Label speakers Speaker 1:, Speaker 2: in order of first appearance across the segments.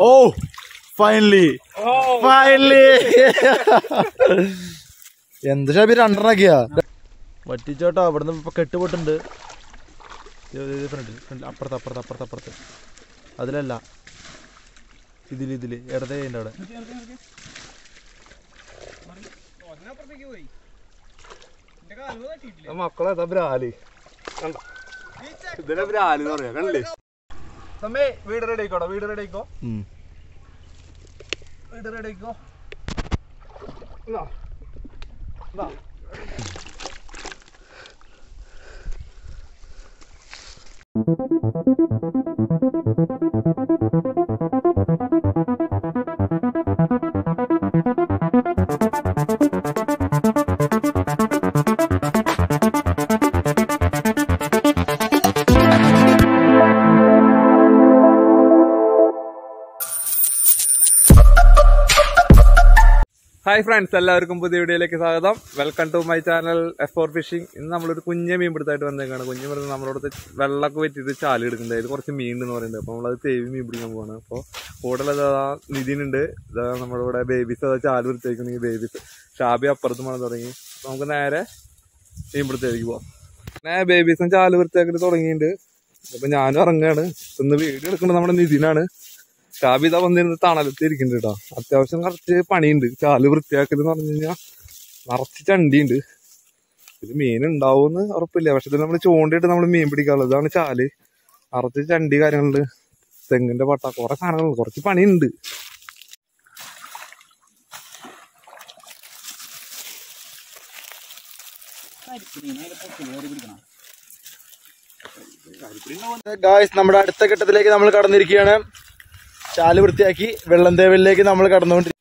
Speaker 1: ഓ finally finally എന്ത് ഷാബി രണ്ടെണ്ണക്കിയാ വറ്റിച്ചോട്ടോ അവിടുന്ന് ഇപ്പൊ കെട്ടുപൊട്ടുണ്ട് ഫ്രണ്ട് ഫ്രണ്ട് അപ്പുറത്ത് അപ്പുറത്ത് അപ്പുറത്ത് അപ്പുറത്ത് അതിലല്ല ഇതില് ഇതില് ഇടതേ ഉണ്ട് അവിടെ
Speaker 2: മക്കളെ ബ്രാല് ഇതിനെ ബ്രാല് എന്ന് പറയാ കണ്ടില്ലേ നമ്മേ വീട് റെഡി ആയിക്കോടാ വീട് റെഡി ആയിക്കോ
Speaker 1: ഉം.
Speaker 2: വീട് റെഡി ആയിക്കോ എന്നാ. എന്നാ. ഹായ് ഫ്രണ്ട്സ് എല്ലാവർക്കും പുതിയ വീഡിയോയിലേക്ക് സ്വാഗതം welcome to my channel F for fishing ഇന്ന് നമ്മളൊരു കുഞ്ഞ മീൻ പിടുത്തായിട്ട് വന്നേക്കാണ് കുഞ്ഞു മീൻ നമ്മളോടത്ത് വെള്ളമൊക്കെ വെച്ചിട്ട് ചാല് എടുക്കുന്നത് ഇത് കുറച്ച് മീൻ എന്ന് പറയുന്നത് അപ്പോൾ നമ്മളത് തേവി മീൻ പിടിക്കാൻ പോവാണ് അപ്പോൾ കൂടുതൽ നിതിനുണ്ട് ഇതാ നമ്മുടെ ഇവിടെ ബേബീസ് അതാ ചാല് പിടിച്ചേക്കുന്ന ഈ ബേബീസ് ഷാബി അപ്പുറത്ത് മണം തുടങ്ങി അപ്പോൾ നമുക്ക് നേരെ മീൻ പിടുത്തേക്ക് പോവാം പിന്നെ ബേബീസും ചാല് വൃത്തിയാക്കിട്ട് തുടങ്ങിയിട്ടുണ്ട് അപ്പൊ ഞാനും ഇറങ്ങാണ് ഇന്ന് വീഡിയോ എടുക്കുന്നത് നമ്മുടെ നിതിനാണ് ഷാബി ഇതാ വന്നിരുന്ന് തണലത്ത് ഇരിക്കുന്നുണ്ട് കേട്ടോ അത്യാവശ്യം കുറച്ച് പണിയുണ്ട് ചാല് വൃത്തിയാക്കൽ എന്ന് പറഞ്ഞു കഴിഞ്ഞാൽ നിറച്ച് ചണ്ടിയുണ്ട് ഇത് മീൻ ഉണ്ടാവുമെന്ന് ഉറപ്പില്ല പക്ഷെ ഇത് നമ്മൾ ചൂണ്ടിട്ട് നമ്മൾ മീൻ പിടിക്കാറുള്ളത് ഇതാണ് ചാല് നിറച്ച് ചണ്ടി കാര്യങ്ങളുണ്ട് തെങ്ങിന്റെ പട്ട കുറെ സാധനങ്ങളുണ്ട് കുറച്ച് പണിയുണ്ട്
Speaker 1: ഗായ്സ് നമ്മുടെ അടുത്ത ഘട്ടത്തിലേക്ക് നമ്മൾ കടന്നിരിക്കുകയാണ് ചാല് വൃത്തിയാക്കി വെള്ളം തേവലിലേക്ക് നമ്മൾ കടന്നുകൊണ്ടിരിക്കും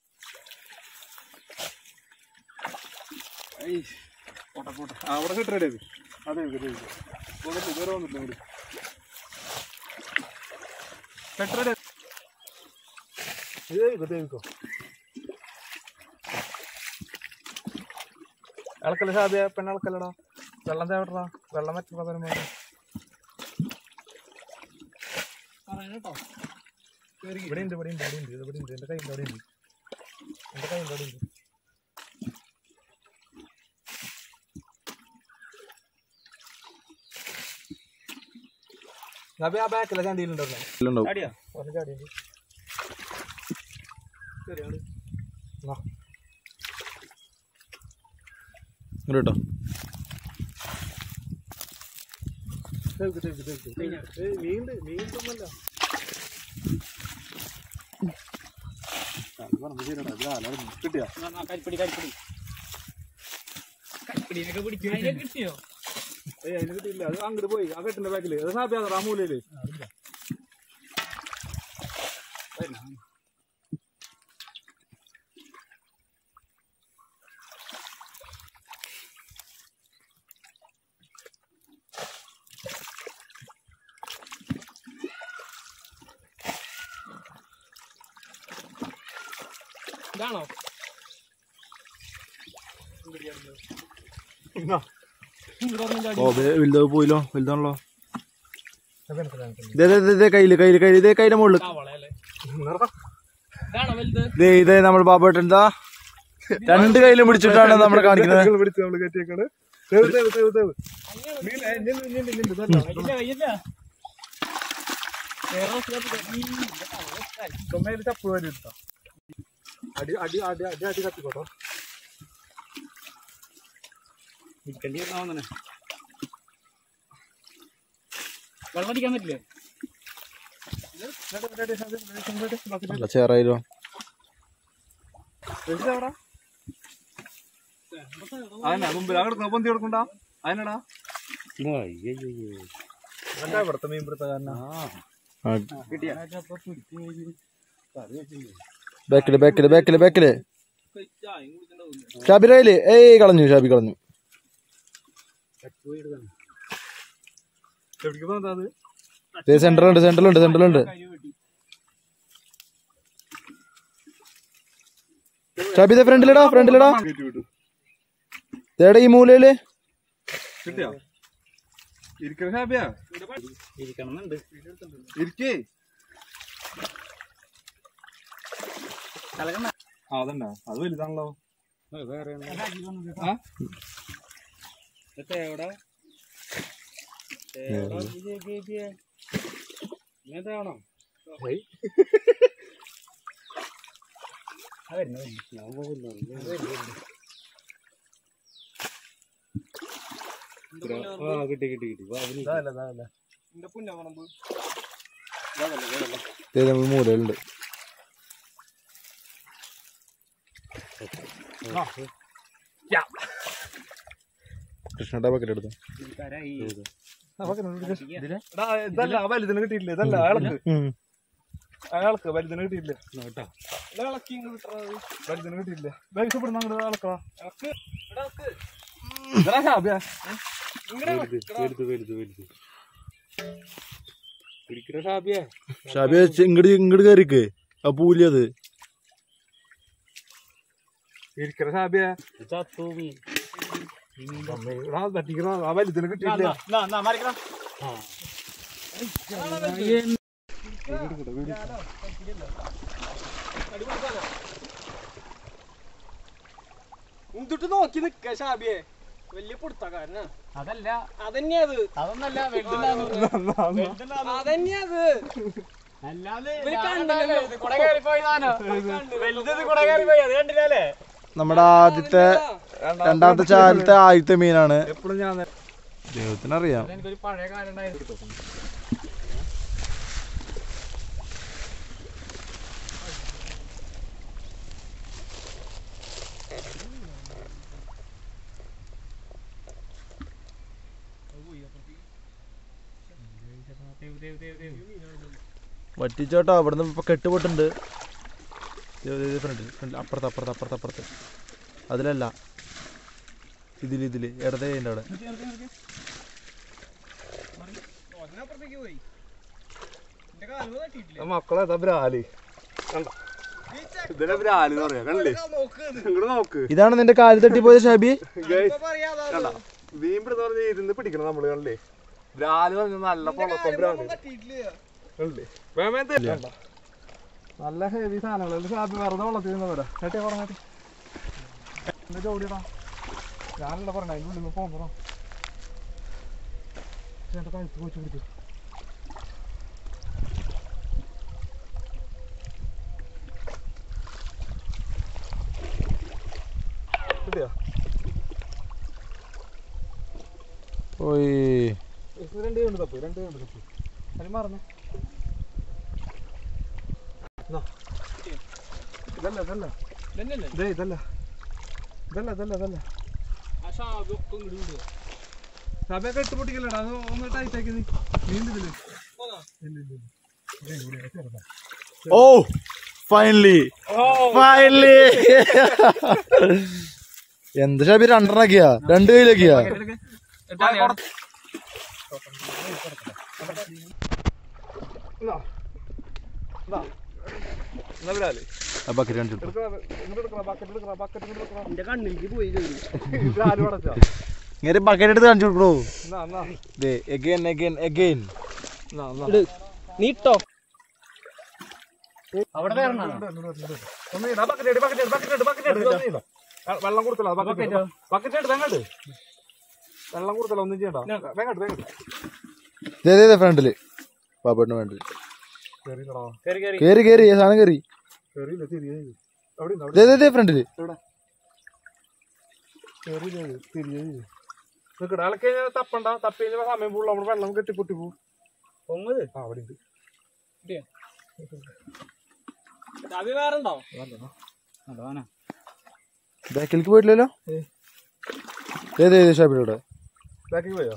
Speaker 2: അവിടെ കിട്ടേ അതെ ഇതുവരെ വന്നിട്ടില്ല കെട്ടറേ ഇളക്കല്ല ഷാബിയ പെണ്ണിളക്കല്ലടാ വെള്ളം തേവട്ടാ വെള്ളം മറ്റുള്ള തരുമ്പോ ഇവിടെ ഉണ്ട് ഇവിടെ ഉണ്ട് ഇവിടെ ഉണ്ട് ഇവിടെ ഉണ്ട് എന്റെ കയ്യിൽ അവിടെ ഉണ്ട് എന്റെ കയ്യിൽ അവിടെ ഉണ്ട് ഷാബി ആ ബാക്കിലെ ചണ്ടിയിലുണ്ടായിരുന്നു ഒരു ചാടിയുണ്ട് ശരിയാണ്
Speaker 1: കേട്ടോ
Speaker 2: നീണ്ട് നീണ്ടൊന്നല്ല കിട്ടിയ ഏയ് അതിന് കിട്ടിയില്ല അത് അങ്ങോട്ട് പോയി ആ കെട്ടിന്റെ ബാക്കില് അത് സാധ്യത ആ മൂലയില്
Speaker 3: ഇതാണോ
Speaker 1: ഓ വലുത് പോയില്ലോ വലുതാണല്ലോ ഇതേ ഇതേ, ഇതേ കയ്യില് കയ്യില് കയ്യില് ഇതേ കയ്യിലെ മുകളിൽ
Speaker 3: വളയല്ലേ ഇതാണോ വലുത്
Speaker 1: ഇതേ ഇതേ നമ്മൾ ബാബേട്ടൻ എന്താ രണ്ട് കയ്യിലും പിടിച്ചിട്ടാണ് നമ്മൾ കാണിക്കുന്നത്
Speaker 2: പിടിച്ച് നമ്മള് കയറ്റിയേക്കാണ് തേവ് തേവ് തേവ് തേവ് നീ- ഏ, നില്ല്, നില്ല്, നില്ല്, ഇതല്ല.
Speaker 3: ഇല്ല ഇല്ല
Speaker 2: തൊമ്മയില് ചപ്പ് വരെ ഇട്ടാ അടി അടി അടി അടി അടി കത്തിക്കോട്ടോ
Speaker 3: വെള്ളം അടിക്കാൻ പറ്റില്ലേ
Speaker 1: നല്ല ചേറായില്ലോ
Speaker 2: അതന്നെ മുമ്പിൽ അവിടെ പൊന്തി കൊടുക്കണ്ട അതിനടാ എന്താ ഇവിടുത്തെ മീൻ പിടുത്തക്കാരനാ
Speaker 1: ബാക്കില് ബാക്കില് ബാക്കില് ബാക്കില് ഷാബി റയില് ഏയ് കളഞ്ഞു ഷാബി കളഞ്ഞു
Speaker 2: എവിടേക്ക് പോകുന്നതാ അത്
Speaker 1: സെന്ററിലുണ്ട് സെന്ററിലുണ്ട് സെന്ററിലുണ്ട് ഷാബി ഇതേ ഫ്രണ്ടിലിടാ ഫ്രണ്ടിലിടാ
Speaker 2: കയറ്റി വിട്ടു
Speaker 1: തേടെ ഈ മൂലയില്
Speaker 2: കിട്ടിയോ ഇരിക്കണ ഹാപ്പിയാ
Speaker 3: ഇരിക്കണമെന്നുണ്ട്
Speaker 2: ഇരിക്കേ ആ അതന്നെ അത് വലുതാണല്ലോ ആ?
Speaker 3: ഇങ്ങനത്തെയാണോ
Speaker 2: ഏയ്. ആ കിട്ടി കിട്ടി കിട്ടി വാ, അവന് കിട്ടി.
Speaker 3: എന്റെ പുന്നമണമ്പ്
Speaker 1: ദേ നമുക്ക് മൂലയിലുണ്ട് കൃഷ്ണയുടെ ബക്കറ്റ് എടുത്തു
Speaker 2: എടാ, ഇതല്ല ആ വലുതിന് കിട്ടിയില്ല ഇതല്ല അയാൾക്ക് അയാൾക്ക് വലുതിന് കിട്ടിയില്ല
Speaker 3: ഇളക്കി ഇങ്ങ് വിട്ടത്
Speaker 2: വലുതിന് കിട്ടിയില്ല ബാഗ് ഇവിടുന്ന് അങ്ങോട്ട് അളക്കാ
Speaker 3: ഇളക്ക് ഇവിടെ ഇളക്ക്
Speaker 2: ഇതാ ഷാബിയ
Speaker 3: ഇങ്ങടെ
Speaker 2: പിടിക്കണ ഷാബിയ
Speaker 1: ഷാബി ഇങ്ങോട്ട് ഇങ്ങോട്ട് കയറിക്ക് ആ പൂലി അത്
Speaker 2: ഇരിക്കണ ഷാബിയ എടാ, തട്ടിക്കണ ആ വലുതിന് കിട്ടിയില്ല
Speaker 3: എന്തിട്ട് നോക്കി നിക്ക ഷാബിയെ വലിയ പുടുത്തക്കാരനാ അതല്ല അതന്നെയാ അത് അതൊന്നല്ല അതന്നെയാ അത് ഇവര് കണ്ടില്ലല്ലോ. വലുത് കുട കയറിപ്പോയി അത് കണ്ടില്ലല്ലേ
Speaker 1: നമ്മുടെ ആദ്യത്തെ രണ്ടാമത്തെ ചാലത്തെ ആദ്യത്തെ മീനാണ്
Speaker 2: എപ്പോഴും ഞാൻ
Speaker 1: ദൈവത്തിനറിയാം
Speaker 3: എനിക്കൊരു പഴയ കാര്യം ഉണ്ടായിരുന്നു
Speaker 1: വറ്റിച്ചോട്ടോ അവിടുന്ന് ഇപ്പൊ കെട്ടുപൊട്ടുണ്ട് ഫ്രണ്ടിൽ ഫ്രണ്ടിൽ അപ്പുറത്ത് അപ്പുറത്ത് അപ്പുറത്ത് അപ്പുറത്ത് അതിലല്ല ഇതില് ഇതില് ഇടതേ ഉണ്ട് അവിടെ
Speaker 3: ഒന്നപ്പുറത്തേക്ക് പോയി എന്റെ കാല് തട്ടിയിട്ടില്ല
Speaker 2: മക്കളെ അതാ ബ്രാല് കണ്ട ഇതിനെ ബ്രാല് എന്ന് പറയാ കണ്ടില്ലേ
Speaker 3: നോക്ക്
Speaker 2: ഇങ്ങോട്ട് നോക്ക്
Speaker 1: ഇതാണ് നിന്റെ കാല് തട്ടിപ്പോയത് ഷാബി
Speaker 2: ഗൈസ്
Speaker 3: പറയാതെ
Speaker 2: കണ്ട വീമ്പിടുന്ന് പറഞ്ഞ ഇരുന്ന് പിടിക്കണം നമ്മള് കണ്ടില്ലേ ബ്രാല് പറഞ്ഞ നല്ല പൊളക്കം ബ്രാല്
Speaker 3: തട്ടിയിട്ടില്ല
Speaker 2: കണ്ടില്ലേ വേമേത്തെ കണ്ട നല്ല ഹെവി സാധനങ്ങൾ ഷാപ്പി വെറുതെ വെള്ളത്തിൽ നിന്ന് വരാം കേട്ടിയാ പറഞ്ഞാട്ടി എന്റെ ജോഡിയടാ ഞാനല്ല പറഞ്ഞ അതിന്റെ ഉള്ളിൽ നിന്ന് പോന്നോ എന്റെ കഴുത്ത് പോച്ചു പിടിച്ചു കിട്ടിയാ
Speaker 1: ഓയ്
Speaker 2: രണ്ട് കണ്ട് തപ്പ് രണ്ട് കണ്ട് തപ്പ് അതിന് മറന്നേ എന്നാ. ഇതല്ല ഇതല്ല
Speaker 3: ഇതന്നെയല്ലേ
Speaker 2: ഇതേ ഇതല്ല ഇതല്ല ഇതല്ല ഇതല്ല
Speaker 3: ആ ഷാബി ഒക്കെ ഇങ്ങോട്ട് വിടുക
Speaker 2: സഭയൊക്കെ ഇട്ട് പൊട്ടിക്കല്ലടാ അത് ഒന്ന് ടൈറ്റ് ആക്കി നീ നീന്തില്ലേ
Speaker 1: ഓ ഫൈനലി ഫൈനലി എന്ത് ഷാബി രണ്ടെണ്ണാക്കിയാ രണ്ട് കയ്യിലാക്കിയാ
Speaker 2: എന്നാ വിടാല്
Speaker 1: ആ ബക്കറ്റ് കണ്ടിട്ടു
Speaker 2: ഇങ്ങോട്ട് എടുക്കണ ബക്കറ്റ് എടുക്കണ ബക്കറ്റ് ഇങ്ങോട്ട് എടുക്കണ
Speaker 3: എന്റെ കണ്ണിലേക്ക് പോയി ചോദിച്ചു
Speaker 2: വിടാല് പടച്ചാ
Speaker 1: ഇങ്ങനെ ബക്കറ്റ് എടുത്ത് കാണിച്ചു കൊടുക്കണോ
Speaker 2: എന്നാ എന്നാ
Speaker 1: ദേ എഗൈൻ എഗൈൻ എഗൈൻ
Speaker 2: എന്നാ എന്നാ
Speaker 3: നീട്ടോ അവിടെ കയറണോ
Speaker 2: ഒന്ന് ഇടാ, bucket ഇട്, bucket ഇട്, bucket ഇട്, bucket ഇട്, ഇതൊന്നും ചെയ്യണ്ട. ആ, വെള്ളം കൊടുത്തല്ലോ ബക്കറ്റ് ഇട്. ബക്കറ്റ് എടുത്ത് അങ്ങോട്ട് വെള്ളം കൊടുത്തല്ലോ ഒന്നും ചെയ്യണ്ട വേങ്ങട്ട് വേങ്ങട്ട്
Speaker 1: ദേ ദേ ദേ ഫ്രണ്ടില് പാപ്പട്ടിന് വേണ്ടി
Speaker 2: കേറിയില്ലടാ.
Speaker 3: കയറി കയറി
Speaker 1: കേറി കേറി ഈ സാധനം കേറി
Speaker 2: കേറിയില്ല തിരികെ അവിടെ ഇരുന്നോ, അവിടെ
Speaker 1: ദേ ദേ ദേ ഫ്രണ്ടില്
Speaker 2: കേറിയില്ല തിരികെ നിക്കട അലക്ക് കഴിഞ്ഞാൽ തപ്പണ്ട തപ്പി കഴിഞ്ഞാൽ സമയം പോകുള്ളൂ നമ്മൾ വെള്ളം കെട്ടി പൊട്ടി പോകും
Speaker 3: പൊങ്ങത്
Speaker 2: ആ അവിടെ ഉണ്ട്
Speaker 3: ഷാബി വേറെ ഉണ്ടോ
Speaker 1: ബാക്കിലേക്ക് പോയിട്ടില്ലല്ലോ ദേ ദേ ദേ ഷാബിയുടെ കൂടെ
Speaker 2: ബാക്കി പോയോ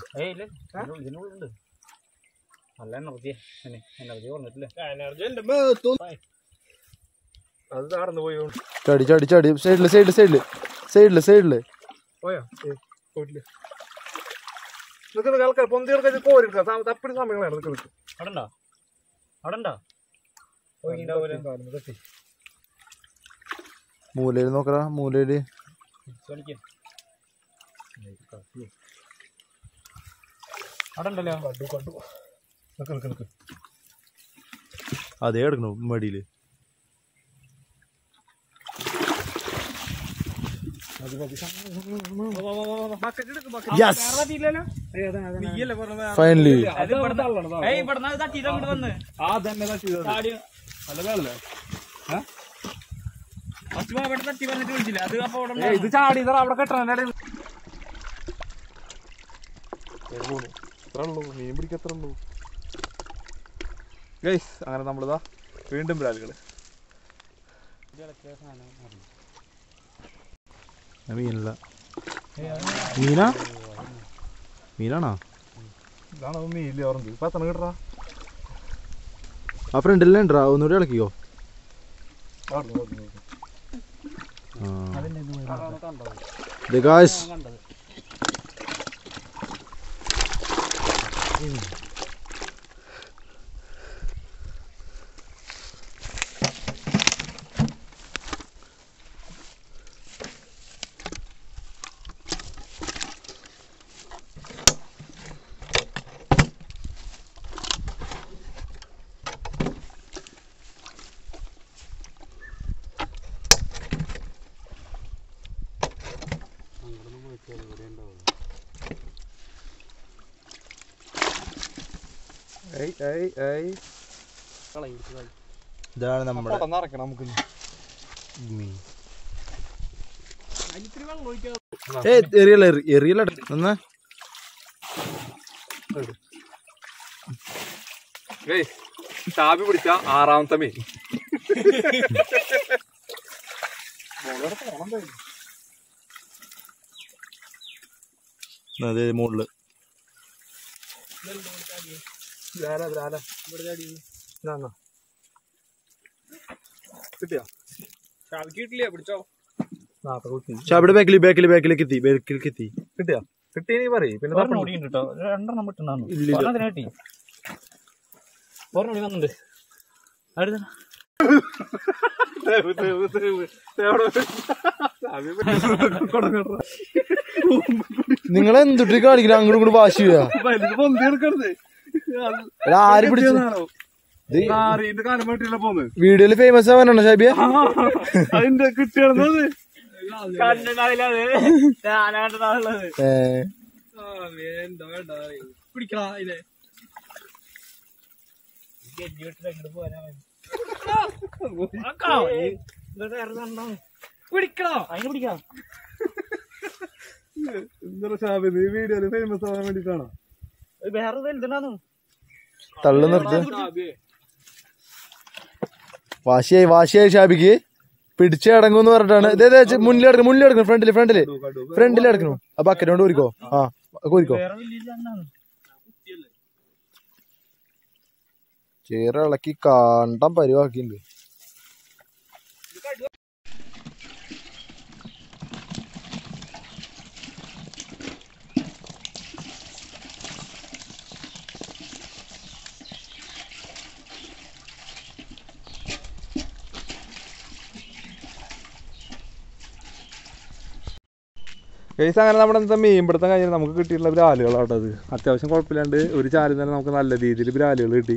Speaker 3: നല്ല എനർജി എനർജി പറഞ്ഞിട്ടില്ല എനർജി എന്റെ മേത്തും
Speaker 2: അത് നടന്നു പോയോ
Speaker 1: ചടി ചടി ചടി സൈഡില് സൈഡില് സൈഡില് സൈഡില് സൈഡില്
Speaker 2: പോയോ ഏ പോയിട്ടില്ല നിൽക്കുന്ന ആൾക്കാർ പൊന്തി കിടക്കാൻ കോരി എടുക്കാം തപ്പിടി സമയങ്ങളാണ് നിൽക്ക് നിൽക്ക്
Speaker 3: അവിടെ ഉണ്ടോ അവിടെ ഉണ്ടോ
Speaker 2: തട്ടി
Speaker 1: മൂലയില് നോക്കടാ മൂലയില്
Speaker 3: കളിക്കും അവിടെ ഉണ്ടല്ലോ
Speaker 2: കണ്ടു കണ്ടു നിൽക്ക് നിൽക്ക് നിൽക്ക്
Speaker 1: അതേ കിടക്കണു മടിയില് യെസ് ഫൈനലി
Speaker 2: ആ തന്നെ തട്ടി നല്ല വേളല്ലേ ഇത് ചാടി ഇതാ അവിടെ കെട്ടണ മീൻ പിടിക്കത്ര ഉള്ളൂ ഗൈസ് അങ്ങനെ നമ്മളിതാ വീണ്ടും ബ്രാലുകള്
Speaker 1: മീനല്ല മീനാ മീനാണോ
Speaker 2: ഇതാണ് മീനില് ഓറഞ്ച് ഇപ്പൊ എത്ര കിട്ടാ
Speaker 1: ആ ഫ്രണ്ടിലെ ഉണ്ടാ ഒന്നുകൂടി ഇളക്കിക്കോ ഗായ്സ്
Speaker 2: ഏയ് ഏയ് ഏയ്
Speaker 1: ഇതാണ് നമ്മുടെ
Speaker 2: നിറക്കണം നമുക്ക്
Speaker 1: മീൻ ഏ എറിയല്ല എറിയല്ല എന്നാ
Speaker 2: ഗൈസ് ഷാബി പിടിച്ച ആറാമത്തെ മീൻ
Speaker 1: അതെ മുകളില്
Speaker 2: കിട്ടിയോ
Speaker 3: കിട്ടില്ല പിടിച്ചോ
Speaker 1: ഷാബിയുടെ ബാക്കിൽ ബാക്കിൽ ബാക്കിലേക്ക് എത്തി ബാക്കിലേക്ക് എത്തി
Speaker 2: കിട്ടിയോ കിട്ടി നീ പറയും പിന്നെ തപ്പുണ്ട്.
Speaker 3: രണ്ടെണ്ണം വിട്ടുണ്ടായിരുന്നു
Speaker 1: ഇല്ലില്ല.
Speaker 3: ഒരെണ്ണത്തിന് കിട്ടി ഒരെണ്ണം വന്നിട്ടുണ്ട് അടുത്ത
Speaker 2: തേവ്, തേവ്, തേവ്. തേവിടെ പോയി. ഷാബി കൊടുക്കട്ടെ.
Speaker 1: നിങ്ങൾ എന്തുട്ടി കാണിക്കണം അങ്ങോട്ടും ഇങ്ങോട്ട് വാശി ചെയ്യാ
Speaker 2: വലുത് പൊന്തി എടുക്കരുത്
Speaker 1: എടാ, ആര് പിടിച്ചു
Speaker 2: നാറിന്റെ കാലം വെട്ടിയല്ല പോന്ന്
Speaker 1: വീഡിയോയില് ഫേമസ് ആവാനാണോ ഷാബിയ
Speaker 2: അതിന്റെ കിട്ടിയത്
Speaker 3: കണ്ടിട്ടുണ്ടാവില്ല ഞാനാണ്ടുള്ളത്
Speaker 1: ഏ,
Speaker 3: എന്താ വേണ്ട പിടിക്കണ ഇല്ലേ പിടിക്കണോ അതിന് പിടിക്കാം
Speaker 2: എന്താ ഷാബി നീ വീഡിയോയില് ഫേമസ് ആവാൻ വേണ്ടിട്ടാണോ
Speaker 3: വേറെ വലുതാന്നു
Speaker 1: തള്ളു നിർത്ത് വാശിയായി വാശിയായി ഷാബിക്ക് പിടിച്ച് അടങ്ങുന്ന് പറഞ്ഞിട്ടാണ് ഇതേ ഇതേ മുന്നിൽ എടുക്കണം മുന്നിൽ എടുക്കണം ഫ്രണ്ടില് ഫ്രണ്ടില് ഫ്രണ്ടിൽ എടുക്കണം ആ ബക്കറ്റ് കൊണ്ട് ഊരിക്കോ ആ ഊരിക്കോ
Speaker 3: വേറെ വലിയ
Speaker 1: ചേറ ഇളക്കി കാണ്ടം പരിവാക്കിണ്ട്
Speaker 2: ഗൈസ് അങ്ങനെ നമ്മുടെ എന്താ മീൻ പിടുത്തം കഴിഞ്ഞാൽ നമുക്ക് കിട്ടിയിട്ടുള്ള ബ്രാലുകളാട്ടോ അത് അത്യാവശ്യം കുഴപ്പമില്ലാണ്ട് ഒരു ചാലിൽ തന്നെ നമുക്ക് നല്ല രീതിയിൽ ബ്രാലുകൾ കിട്ടി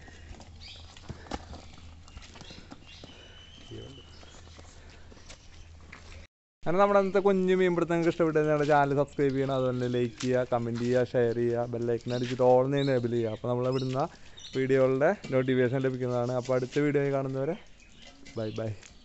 Speaker 2: അങ്ങനെ നമ്മുടെ അന്നത്തെ കുഞ്ഞു മീൻ പിടുത്തം നിങ്ങൾക്ക് ഇഷ്ടപ്പെട്ടത് ഞങ്ങളുടെ ചാനൽ സബ്സ്ക്രൈബ് ചെയ്യണം അതുപോലെ ലൈക്ക് ചെയ്യുക കമൻറ്റ് ചെയ്യുക ഷെയർ ചെയ്യുക ബെല്ലൈക്കൻ അടിച്ചിട്ട് ഓൾ എനേബിൾ ചെയ്യുക അപ്പോൾ നമ്മൾ ഇവിടുന്ന വീഡിയോകളുടെ നോട്ടിഫിക്കേഷൻ ലഭിക്കുന്നതാണ് അപ്പോൾ അടുത്ത വീഡിയോ കാണുന്നവരെ ബൈ ബൈ